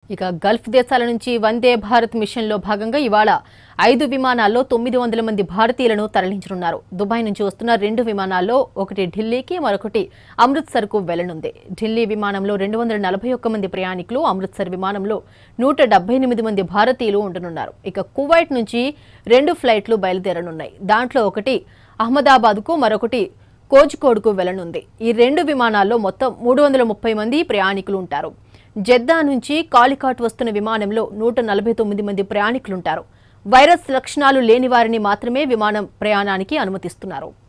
ఇక గల్ఫ్ దేశాల నుంచి వందే భారత్ మిషన్లో భాగంగా ఇవాళ ఐదు విమానాల్లో తొమ్మిది వందల మంది భారతీయులను తరలించనున్నారు దుబాయ్ నుంచి వస్తున్న రెండు విమానాల్లో ఒకటి ఢిల్లీకి మరొకటి అమృత్సర్కు వెళ్లనుంది ఢిల్లీ విమానంలో రెండు వందల నలభై ఒక్క మంది ప్రయాణికులు అమృత్సర్ విమానంలో నూట డెబ్బై ఎనిమిది మంది భారతీయులు ఉంటున్నారు ఇక కువైట్ నుంచి రెండు ఫ్లైట్లు బయలుదేరనున్నాయి దాంట్లో ఒకటి అహ్మదాబాద్కు మరొకటి కోజికోడ్కు వెళ్లనుంది ఈ రెండు విమానాల్లో మొత్తం మూడు వందల ముప్పై మంది ప్రయాణికులు ఉంటారు జెద్దా నుంచి కాలికాట్ వస్తున్న విమానంలో నూట నలభై తొమ్మిది మంది ప్రయాణికులుంటారు వైరస్ లక్షణాలు లేని వారిని మాత్రమే విమానం ప్రయాణానికి అనుమతిస్తున్నారు